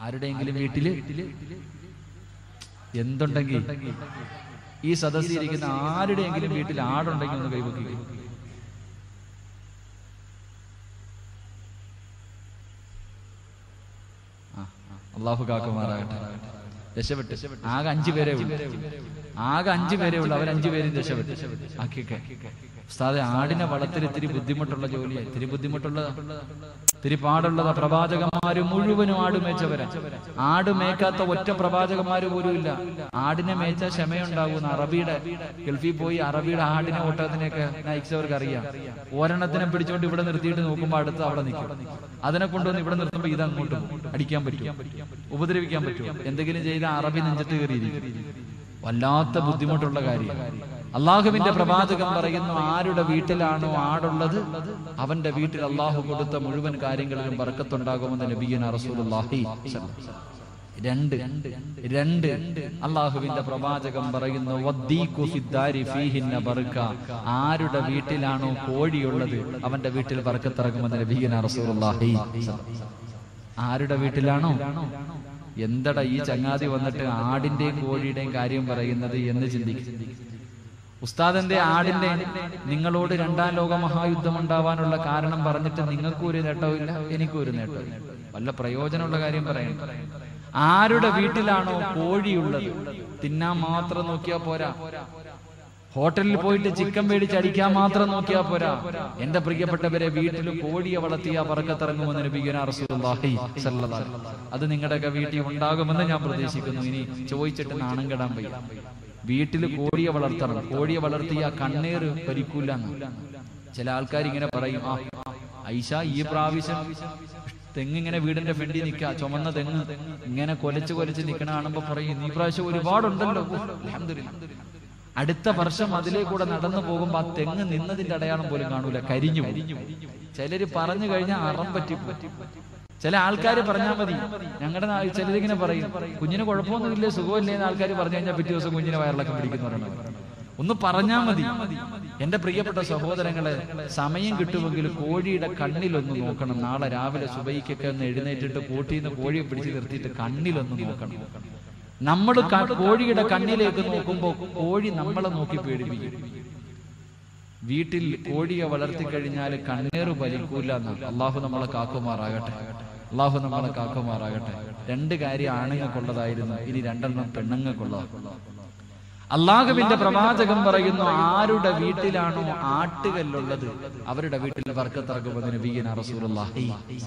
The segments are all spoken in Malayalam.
ആരുടെയെങ്കിലും വീട്ടില് എന്തുണ്ടെങ്കിൽ ഈ സദസ്സിൽ ഇരിക്കുന്ന ആരുടെയെങ്കിലും വീട്ടിൽ ആടുണ്ടെങ്കിൽ ഒന്ന് കൈവക്കി അള്ളാഹു കാക്കുമാറാകട്ടെ രക്ഷപ്പെട്ട് ആകെ അഞ്ചു പേരേ ഉള്ളൂ ആകെ അഞ്ചു പേരേ ഉള്ളൂ അവർ അഞ്ചു പേരും രക്ഷപ്പെട്ടു ആക്കിയൊക്കെ ഉസ്താദെ ആടിനെ വളർത്തിൽ ഇത്തിരി ബുദ്ധിമുട്ടുള്ള ജോലിയാണ് ഇത്തിരി ബുദ്ധിമുട്ടുള്ളതാ ഇത്തിരി പാടുള്ളതാ പ്രവാചകന്മാര് മുഴുവനും ആട് മേച്ചവരാ ആട് മേക്കാത്ത ഒറ്റ പ്രവാചകന്മാര് പോലും ഇല്ല ആടിനെ മേച്ച ക്ഷമയുണ്ടാകുന്ന അറബിയുടെ ഗൾഫിൽ പോയി അറബിയുടെ ആടിനെ ഒട്ടകത്തിനെയൊക്കെ നയിച്ചവർക്ക് അറിയാം ഒരെണ്ണത്തിനെ പിടിച്ചോണ്ട് ഇവിടെ നിർത്തിയിട്ട് നോക്കുമ്പോ അടുത്ത് അവിടെ നിൽക്കും അതിനെ കൊണ്ടുവന്ന് ഇവിടെ നിർത്തുമ്പോ ഇത് അങ്ങോട്ട് പോകും. അടിക്കാൻ പറ്റും ഉപദ്രവിക്കാൻ പറ്റും എന്തെങ്കിലും ചെയ്ത അറബി നെഞ്ചത്ത് കയറിയിരിക്കും വല്ലാത്ത ബുദ്ധിമുട്ടുള്ള കാര്യം അള്ളാഹുവിന്റെ പ്രവാചകൻ പറയുന്നു ആരുടെ വീട്ടിലാണോ ആടുള്ളത് അവന്റെ വീട്ടിൽ അള്ളാഹു കൊടുത്ത മുഴുവൻ കാര്യങ്ങളിലും ബർക്കത്തുണ്ടാകുമെന്ന് നബിയന റസൂലുള്ളാഹി രണ്ട് രണ്ട് അള്ളാഹുവിന്റെ പ്രവാചകൻ പറയുന്നു വദ്ദീഖു ഫിദ്ദാരി ഫീഹിന്ന ബർക്ക ആരുടെ വീട്ടിലാണോ കോഴിയുള്ളത് അവന്റെ വീട്ടിൽ ബർക്കത്തിറങ്ങുമെന്ന് നബിയന റസൂലുള്ളാഹി ആരുടെ വീട്ടിലാണോ എന്തടാ ഈ ചങ്ങാതി വന്നിട്ട് ആടിന്റെയും കോഴിയുടെയും കാര്യം പറയുന്നത് എന്ന് ചിന്തിക്കും ഉസ്താദിന്റെ ആടിന്റെ നിങ്ങളോട് രണ്ടാം ലോക മഹായുദ്ധം ഉണ്ടാവാനുള്ള കാരണം പറഞ്ഞിട്ട് നിങ്ങൾക്കും ഒരു നേട്ടവുമില്ല എനിക്കും ഒരു നേട്ടവും വല്ല പ്രയോജനമുള്ള കാര്യം പറയണം ആരുടെ വീട്ടിലാണോ കോഴിയുള്ളത് തിന്നാൻ മാത്രം നോക്കിയാ പോരാ ഹോട്ടലിൽ പോയിട്ട് ചിക്കൻ മേടിച്ച് അടിക്കാൻ മാത്രം നോക്കിയാ പോരാ എന്റെ പ്രിയപ്പെട്ടവരെ വീട്ടിൽ കോഴിയെ വളർത്തിയ പറക്കത്തിറങ്ങുമെന്ന് നബിഗന റസൂലുള്ളാഹി സ്വല്ലല്ലാഹു അലൈഹി വസല്ലം. അത് നിങ്ങളുടെയൊക്കെ വീട്ടിൽ ഉണ്ടാകുമെന്ന് ഞാൻ പ്രതീക്ഷിക്കുന്നു ഇനി ചോദിച്ചിട്ട് നാണം കെടാൻ വയ്യ വീട്ടിൽ കോഴിയെ വളർത്തണം കോഴിയെ വളർത്തിയ കണ്ണീർ പരിക്കൂല ചില ആൾക്കാർ ഇങ്ങനെ പറയും ആ ഐഷ ഈ പ്രാവശ്യം തെങ്ങ് ഇങ്ങനെ വീടിന്റെ ഫ്രണ്ടിൽ നിൽക്കുക ചുമന്ന തെങ്ങ് ഇങ്ങനെ കൊലച്ച് കൊലച്ച് നിൽക്കണ കാണുമ്പോ പറയും ഈ പ്രാവശ്യം ഒരുപാടുണ്ടല്ലോ ഓ, അൽഹംദുലില്ലാ. അടുത്ത വർഷം അതിലേ കൂടെ നടന്നു പോകുമ്പോ ആ തെങ്ങ് നിന്നതിന്റെ അടയാളം പോലും കാണൂല കരിഞ്ഞു പോകും. ചിലര് പറഞ്ഞു കഴിഞ്ഞാൽ അറം പറ്റി പോകും. ചില ആൾക്കാർ പറഞ്ഞാൽ മതി ഞങ്ങളുടെ നാ- ചിലരിങ്ങനെ പറയും കുഞ്ഞിന് കുഴപ്പമൊന്നുമില്ലേ സുഖമില്ലേ എന്ന് ആൾക്കാർ പറഞ്ഞു കഴിഞ്ഞാൽ പിറ്റേ ദിവസം കുഞ്ഞിനെ വയറിളക്കം പിടിക്കുന്നവരാണ് ഒന്ന് പറഞ്ഞാൽ മതി എന്റെ പ്രിയപ്പെട്ട സഹോദരങ്ങളെ സമയം കിട്ടുമെങ്കിൽ കോഴിയുടെ കണ്ണിലൊന്ന് നോക്കണം നാളെ രാവിലെ സുബൈക്കൊക്കെ ഒന്ന് എഴുന്നേറ്റിട്ട് കൂട്ടിന്ന് കോഴിയെ പിടിച്ച് നിർത്തിയിട്ട് കണ്ണിലൊന്ന് നോക്കണം നമ്മൾ കോഴിയുടെ കണ്ണിലേക്ക് നോക്കുമ്പോൾ കോഴി നമ്മളെ നോക്കി പേടിപ്പിക്കും വീട്ടിൽ കോഴിയെ വളർത്തി കഴിഞ്ഞാൽ കണ്ണേറ് വലിക്കൂല എന്നാണ് അള്ളാഹു നമ്മളെ കാക്കുമാറാകട്ടെ അള്ളാഹു നമ്മളെ കാക്കുമാറാകട്ടെ രണ്ട് കാര്യം ആണുങ്ങൾക്കുള്ളതായിരുന്നു ഇനി രണ്ടെണ്ണം പെണ്ണുങ്ങൾക്കുള്ളതാണ് അള്ളാഹുവിന്റെ പ്രവാചകൻ പറയുന്നു ആരുടെ വീട്ടിലാണോ ആട്ടുകല്ലുള്ളത് അവരുടെ വീട്ടിൽ വർക്കത്തിറക്കുമെന്ന് നബീന റസൂലുള്ളാഹി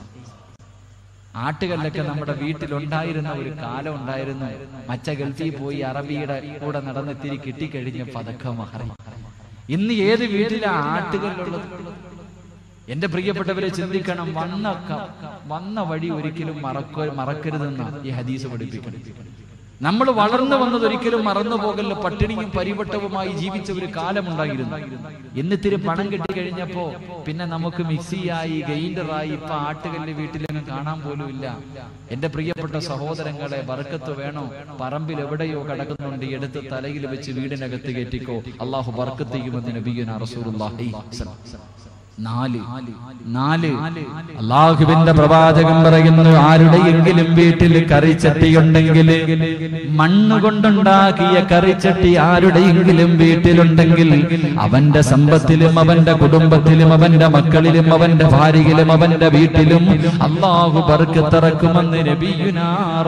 ആട്ടുകല്ലൊക്കെ നമ്മുടെ വീട്ടിലുണ്ടായിരുന്ന ഒരു കാലം ഉണ്ടായിരുന്നു മച്ച ഗൾഫിൽ പോയി അറബിയുടെ കൂടെ നടന്നെത്തിരി കിട്ടിക്കഴിഞ്ഞ പതക്കം മാറി ഇന്ന് ഏത് വീട്ടിലാ ആട്ടുകല്ലുള്ളത് എന്റെ പ്രിയപ്പെട്ടവരെ ചിന്തിക്കണം വന്ന ക- വന്ന വഴി ഒരിക്കലും മറക്ക മറക്കരുതെന്ന ഈ ഹദീസ് പഠിപ്പിക്കണം നമ്മൾ വളർന്നു വന്നത് ഒരിക്കലും മറന്നു പോകല്ല പട്ടിണിയും പരിവട്ടവുമായി ജീവിച്ച ഒരു കാലമുണ്ടായിരുന്നു എന്നിത്തിരി പണം കിട്ടിക്കഴിഞ്ഞപ്പോ പിന്നെ നമുക്ക് മിക്സിയായി ഗ്രൈൻഡറായി ഇപ്പൊ ആട്ടുകല്ല് വീട്ടിലൊന്നും കാണാൻ പോലും ഇല്ല എന്റെ പ്രിയപ്പെട്ട സഹോദരങ്ങളെ ബർക്കത്ത് വേണോ പറമ്പിൽ എവിടെയോ കിടക്കുന്നുണ്ട് എടുത്ത് തലയിൽ വെച്ച് വീടിനകത്ത് കയറ്റിക്കോ അള്ളാഹു ബർക്കത്ത് ചെയ്യുമെന്ന് നബിയുന റസൂലുള്ളാഹി സ്വല്ലല്ലാഹു അലൈഹി വസല്ലം. നാല് നാല് അള്ളാഹുവിന്റെ പ്രവാചകൻ പറയുന്നു ആരുടെയെങ്കിലും വീട്ടിൽ കറിച്ചട്ടിയുണ്ടെങ്കിൽ മണ്ണ് കൊണ്ടുണ്ടാക്കിയ കറിച്ചട്ടി ആരുടെയെങ്കിലും വീട്ടിലുണ്ടെങ്കിൽ അവന്റെ സമ്പത്തിലും അവന്റെ കുടുംബത്തിലും അവന്റെ മക്കളിലും അവന്റെ ഭാര്യയിലും അവന്റെ വീട്ടിലും അള്ളാഹു ബർക്കത്തിറക്കുമെന്ന് നബിയുനാ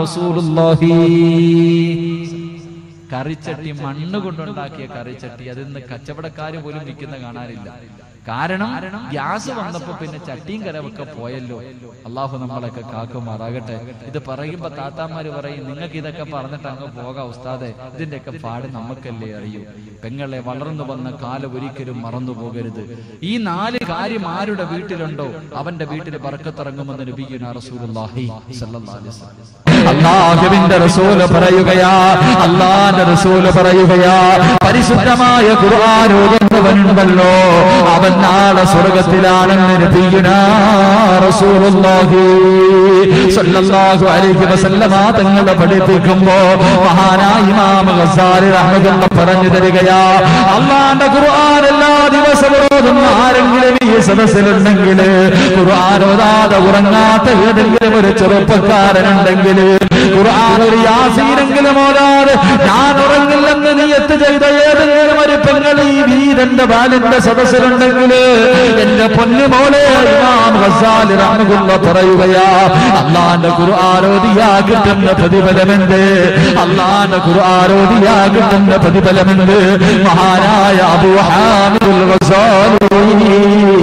റസൂലുള്ളാഹി കറിച്ചട്ടി മണ്ണ് കൊണ്ടുണ്ടാക്കിയ കറിച്ചട്ടി അതിന്ന് കച്ചവടക്കാര് പോലും വിൽക്കുന്ന കാണാനില്ല കാരണം ഗ്യാസ് വന്നപ്പോ പിന്നെ ചട്ടിയും കരവൊക്കെ പോയല്ലോ അള്ളാഹു നമ്മളൊക്കെ കാക്കുമാറാകട്ടെ ഇത് പറയുമ്പോ താത്താമാര് പറയും നിങ്ങൾക്ക് ഇതൊക്കെ പറഞ്ഞിട്ട് അങ്ങ് പോകാം ഉസ്താദെ ഇതിന്റെയൊക്കെ പാട് നമുക്കല്ലേ അറിയൂ പെങ്ങളെ വളർന്നു വന്ന കാലം ഒരിക്കലും മറന്നു പോകരുത് ഈ നാല് കാര്യം ആരുടെ വീട്ടിലുണ്ടോ അവന്റെ വീട്ടിൽ പറക്കത്തിറങ്ങുമെന്ന് നബിയുന റസൂലുള്ളാഹി സ്വല്ലല്ലാഹു അലൈഹി വസല്ലം അള്ളാഹുവിന്റെ റസൂല് പറയുകയാ അള്ളാന്റെ റസൂല് പറയുകയാ പരിശുദ്ധമായ ഖുർആൻ ഓതുന്നവനുണ്ടല്ലോ അവൻ അവൻ നാളെ സ്വർഗത്തിലാണെന്ന് നബിയുനാ റസൂലുള്ളാഹി സ്വല്ലല്ലാഹു അലൈഹി വസല്ലമ തങ്ങളെ പഠിപ്പിക്കുമ്പോ മഹാനായ ഇമാം ഗസാലി റഹ്മത്തുള്ള പറഞ്ഞു തരികയാ അള്ളാന്റെ ഖുർആൻ എല്ലാ ദിവസവും ഓതുന്ന ആരെങ്കിലും ഈ സദസ്സിലുണ്ടെങ്കിൽ ഖുർആൻ ഓതാതെ ഉറങ്ങാത്ത ഏതെങ്കിലും ഒരു ചെറുപ്പക്കാരനുണ്ടെങ്കിൽ ഖുർആൻ ഒരു യാസീനെങ്കിലും ഓതാതെ ഞാൻ ഉറങ്ങില്ലെന്ന് നീയത്ത് ചെയ്ത ഏതെങ്കിലും ഒരു പെങ്ങൾ ഈ വീരന്റെ ബാലിന്റെ സദസ്സിലുണ്ടെങ്കിൽ എന്റെ പൊന്നുമോളെ ഇമാം ഗസാലി റഹ്മത്തുള്ള പറയുകയാ അള്ളാന്റെ ഖുർആാരോദിയാ കിട്ടുന്ന പ്രതിഫലമെന്ത് അള്ളാന്റെ ഖുർആാരോദിയാ കിട്ടുന്ന പ്രതിഫലമെന്ത് മഹാനായ അബൂ ഹാമിദുൽ ഗസാലി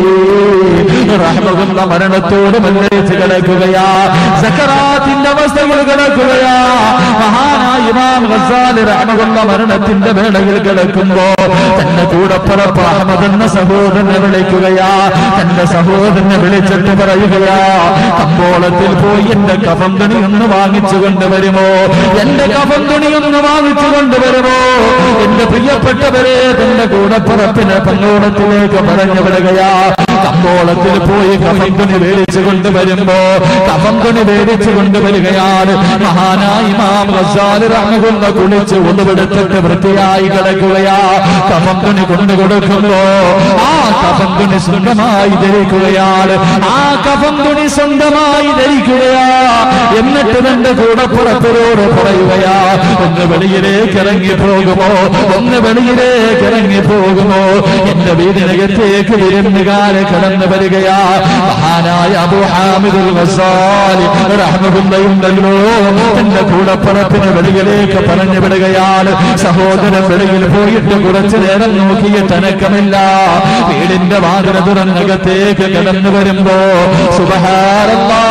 റഹ്മത്തുള്ള മരണത്തോട് മല്ലരിച്ച് കിടക്കുകയാ സക്കറാത്തിന്റെ അവസ്ഥകൾ കിടക്കുകയാ മഹാനായ ഇമാം ഗസാലി റഹ്മത്തുള്ള മരണത്തിന്റെ വേളയിൽ കിടക്കുമ്പോ തന്റെ കൂടപ്പുറപ്പ് അഹമ്മദ് എന്ന സഹോദരനെ വിളിക്കുകയാ തന്റെ സഹോദരനെ വിളിച്ചിട്ട് പറയുകയാ കമ്പോളത്തിൽ പോയി എന്റെ കഫം തുണി ഒന്ന് വാങ്ങിച്ചു കൊണ്ടുവരുമോ എന്റെ കഫം തുണി ഒന്ന് വാങ്ങിച്ചു കൊണ്ടുവരുമോ എന്റെ പ്രിയപ്പെട്ടവരെ തന്റെ കൂടപ്പുറപ്പിനെ പങ്കോളത്തിലേക്ക് പറഞ്ഞു വിടുകയാ കമ്പോളത്തിൽ പോയി കഫം തുണി മേടിച്ചു കൊണ്ടുവരുമ്പോ കഫം തുണി മേടിച്ചു കൊണ്ടുവരികയാണ് മഹാനായി ഇമാം ഗസാലി റഹ്മഹുല്ല കുളിച്ച് ഒന്നുപെടുത്തിട്ട് വൃത്തിയായി കിടക്കുകയാ കഫം തുണി കൊണ്ടു കൊടുക്കുമ്പോ ആ കഫം തുണി സ്വന്തമായി ധരിക്കുകയാണ് ആ കഫം തുണി സ്വന്തമായി ധരിക്കുകയാ എന്നിട്ട് തന്റെ കൂടപ്പുറത്തിനോട് പറയുകയാ ഒന്ന് വെളിയിലേക്ക് ഇറങ്ങി പോകുമോ ഒന്ന് വെളിയിലേക്ക് ഇറങ്ങി പോകുമോ എന്റെ വീടിനകത്തേക്ക് വിരുന്നുകാരെ കടന്നു വരികയാ മഹാനായ അബൂ ഹാമിദുൽ ഗസാലി റഹ്മത്തുള്ളയുണ്ടല്ലോ തന്റെ കൂടപ്പുറപ്പിന് വെളിയിലേക്ക് പറഞ്ഞു വിടുകയാണ് സഹോദരൻ വെളിയിൽ പോയിട്ട് കുറച്ചു നേരം നോക്കിയ തനക്കമില്ല വീടിന്റെ വാതിൽ തുറന്നകത്തേക്ക് കടന്നു വരുമ്പോ സുബഹാരല്ലാ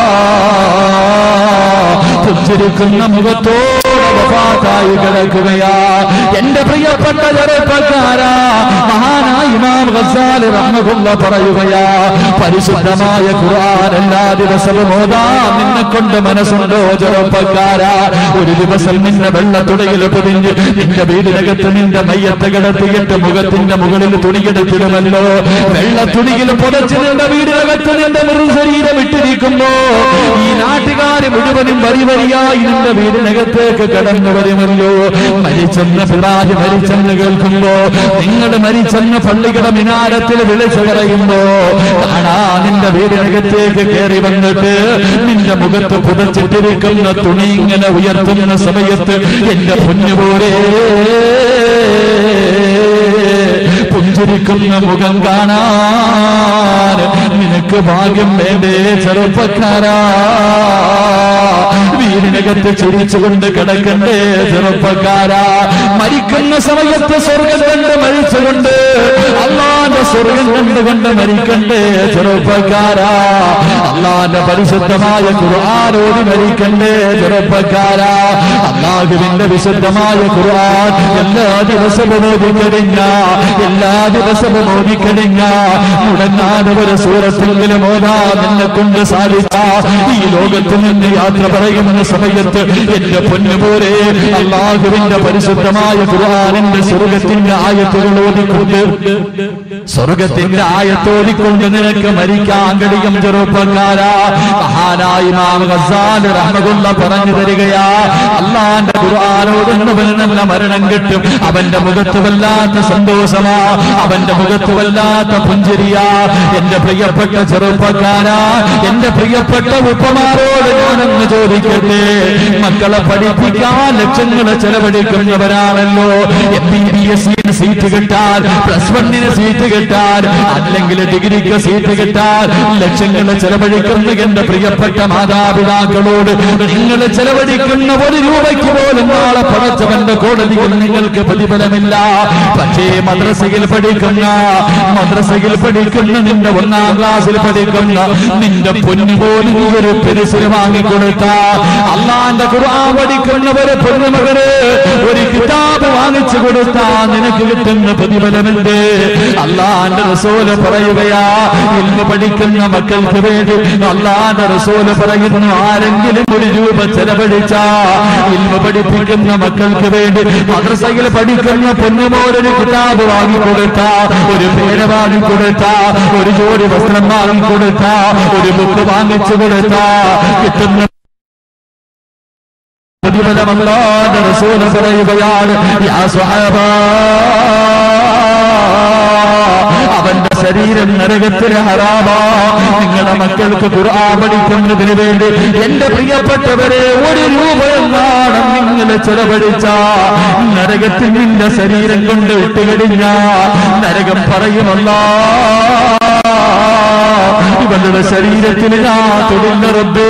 പുഞ്ചിരിക്കുന്ന മുഖത്തോടെ വഫാത്തായി കിടക്കുകയാ എന്റെ പ്രിയപ്പെട്ട ചെറുപ്പക്കാരാ മഹാനായ ഇമാം ഗസാലി റഹ്മത്തുള്ള പറയുകയാ പരിശുദ്ധമായ ഖുർആൻ എല്ലാ ദിവസവും ഓതാൻ നിന്നെ കൊണ്ട് മനസ്സുണ്ടോ ചെറുപ്പക്കാരാ ഒരു ദിവസം നിന്നെ വെള്ളത്തുണിയിൽ പൊതിഞ്ഞ് നിന്റെ വീടിനകത്ത് നിന്റെ മയ്യത്ത് കിടത്തിയിട്ട് മുഖത്തിന്റെ മുകളിൽ തുണിയെടുത്തിടുമല്ലോ വെള്ളത്തുണിയിൽ പുതച്ച് നിന്റെ വീടിനകത്ത് നിന്റെ മൃതശരീരം ഇട്ടിരിക്കുമ്പോ ഈ നാട്ടുകാര് മുഴുവനും വരി വരിയായി നിന്റെ വീടിനകത്തേക്ക് കടന്നു വരുമല്ലോ മരിച്ചെന്ന് പിതാജ് മരിച്ചെന്ന് കേൾക്കുമ്പോ നിങ്ങൾ മരിച്ചെന്ന് പള്ളിയുടെ മിനാരത്തിൽ വിളിച്ചു പറയുമ്പോ കാണാ നിന്റെ വീടിനകത്തേക്ക് കയറി വന്നിട്ട് നിന്റെ മുഖത്ത് പുതച്ചിട്ടിരിക്കുന്ന തുണി ഇങ്ങനെ ഉയർത്തുന്ന സമയത്ത് എന്റെ പൊന്നുപോലെ പുഞ്ചിരിക്കുന്ന മുഖം കാണാൻ നിനക്ക് ഭാഗ്യം വേണ്ടേ ചെറുപ്പക്കാരാ വീടിനകത്ത് ചിരിച്ചുകൊണ്ട് കിടക്കണ്ടേ ചെറുപ്പക്കാരാ മരിക്കുന്ന സമയത്ത് സ്വർഗം കണ്ട് മരിച്ചുകൊണ്ട് അള്ളാന്റെ സ്വർഗം കണ്ടുകൊണ്ട് മരിക്കണ്ടേ ചെറുപ്പക്കാരാ അള്ളാന്റെ പരിശുദ്ധമായ ഖുർആാനോട് മരിക്കണ്ടേ ചെറുപ്പക്കാരാ അള്ളാഹുവിന്റെ വിശുദ്ധമായ ഖുർആൻ എല്ലാ ദിവസവും ഓതിക്കഴിഞ്ഞ എല്ലാ ദിവസവും ഓതിക്കഴിഞ്ഞ മുടങ്ങാതെ ഒരു സൂറത്തെങ്കിലും ഓതാ നിന്നെ കൊണ്ട് സാധിച്ച ഈ ലോകത്ത് നിന്ന് യാത്ര പറയുന്ന സമയത്ത് എന്റെ പൊന്നുപോലെ അള്ളാഹുവിന്റെ പരിശുദ്ധമായ ഖുർആാനിന്റെ സ്വർഗത്തിന്റെ ആയത്തുകൾ ഓതിക്കൊണ്ട് സ്വർഗത്തിന്റെ ആയത്തോതിക്കൊണ്ട് നിനക്ക് മരിക്കാൻ കഴിയും ചെറുപ്പക്കാരാ മഹാനായി മാം ഗസാൽ റഹ്മകുള്ള പറഞ്ഞു തരികയാ അള്ളാന്റെ ഖുർആാനോടുന്നവന് നല്ല മരണം കിട്ടും അവന്റെ മുഖത്ത് വല്ലാത്ത സന്തോഷമാ അവന്റെ മുഖത്ത് വല്ലാത്ത പുഞ്ചിരിയാ എന്റെ പ്രിയപ്പെട്ട ചെറുപ്പക്കാരാ എന്റെ പ്രിയപ്പെട്ട ഉപ്പമാരോട് ഞാനൊന്ന് ചോദിക്കട്ടെ മക്കളെ പഠിപ്പിക്കാൻ ലക്ഷങ്ങളെ ചെലവഴിക്കുന്നവരാണല്ലോ M B B S seat കിട്ടാൻ പ്ലസ് വണ്ണിന് സീറ്റ് കിട്ടാൻ അല്ലെങ്കിൽ ഡിഗ്രിക്ക് സീറ്റ് കിട്ടാൻ ലക്ഷങ്ങളെ ചെലവഴിക്കുന്ന എന്റെ പ്രിയപ്പെട്ട മാതാപിതാക്കളോട് നിങ്ങൾ ചെലവഴിക്കുന്ന ഒരു രൂപയ്ക്ക് പോലും നാളെ പടച്ചവന്റെ കോടതിയിൽ നിങ്ങൾക്ക് പ്രതിഫലമില്ല പക്ഷേ മദ്രസയിൽ പഠിക്കുന്ന മദ്രസയിൽ പഠിക്കുന്ന നിന്റെ ഒന്നാം ക്ലാസ്സിൽ പഠിക്കുന്ന നിന്റെ പൊന്നു പോലും നീ ഒരു പെരുസിന് വാങ്ങിക്കൊടുത്ത അല്ല അള്ളാന്റെ ഖുർആൻ പഠിക്കുന്നവരെ പൊന്നുമകന് ഒരു കിതാബ് വാങ്ങിച്ചു കൊടുത്താ നിനക്ക് കിട്ടുന്ന പ്രതിഫലമുണ്ട് അള്ളാന്റെ റസൂല് പറയുകയാ ഇന്ന് പഠിക്കുന്ന മക്കൾക്ക് വേണ്ടി അള്ളാന്റെ റസൂല് പറയുന്നു ആരെങ്കിലും ഒരു രൂപ ചെലവഴിച്ച ഇൽമ പഠിപ്പിക്കുന്ന മക്കൾക്ക് വേണ്ടി മദ്രസയിൽ പഠിക്കുന്ന പൊന്നുമോരൊരു കിതാബ് വാങ്ങിക്കൊടുത്ത ഒരു പേര വാങ്ങിക്കൊടുത്ത ഒരു ജോഡി വസ്ത്രം വാങ്ങിക്കൊടുത്ത ഒരു ബുക്ക് വാങ്ങിച്ചു കൊടുത്ത കിട്ടുന്ന പ്രതിഫലമല്ലാതെ റസൂല് പറയുകയാണ് യാ സ്വഹാബാ അവന്റെ ശരീരം നരകത്തിന് ഹറാമാ നിങ്ങളുടെ മക്കൾക്ക് ഖുർആൻ പഠിക്കുന്നതിന് വേണ്ടി എന്റെ പ്രിയപ്പെട്ടവരെ ഒരു രൂപ എന്നാണ് നിങ്ങൾ ചെലവഴിച്ച നരകത്തിൽ നിന്റെ ശരീരം കൊണ്ട് ഇട്ടുകഴിഞ്ഞ നരകം പറയുമല്ല ഇവരുടെ ശരീരത്തിന് ഞാൻ തൊടുന്ന റബ്ബേ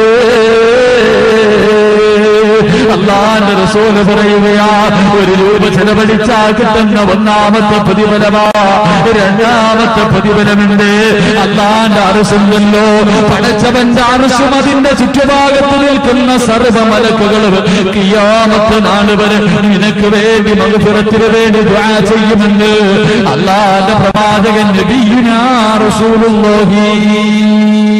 അള്ളാന്റെ റസൂല് പറയുകയാ ഒരു രൂപ ചെലവഴിച്ചാൽ കിട്ടുന്ന ഒന്നാമത്തെ പ്രതിഫലമാ രണ്ടാമത്തെ പ്രതിഫലമുണ്ട് അള്ളാന്റെ അറിസുണ്ടല്ലോ പടച്ചവന്റെ അറിസും അതിന്റെ ചുറ്റുഭാഗത്ത് നിൽക്കുന്ന സർവമലക്കുകളും കിയാമത്ത് നാള് വരെ നിനക്ക് വേണ്ടി മകപുറത്തിന് വേണ്ടി ദ്വാ ചെയ്യുമെന്ന് അള്ളാന്റെ പ്രവാചകൻ നബിയുനാ റസൂലുള്ളാഹി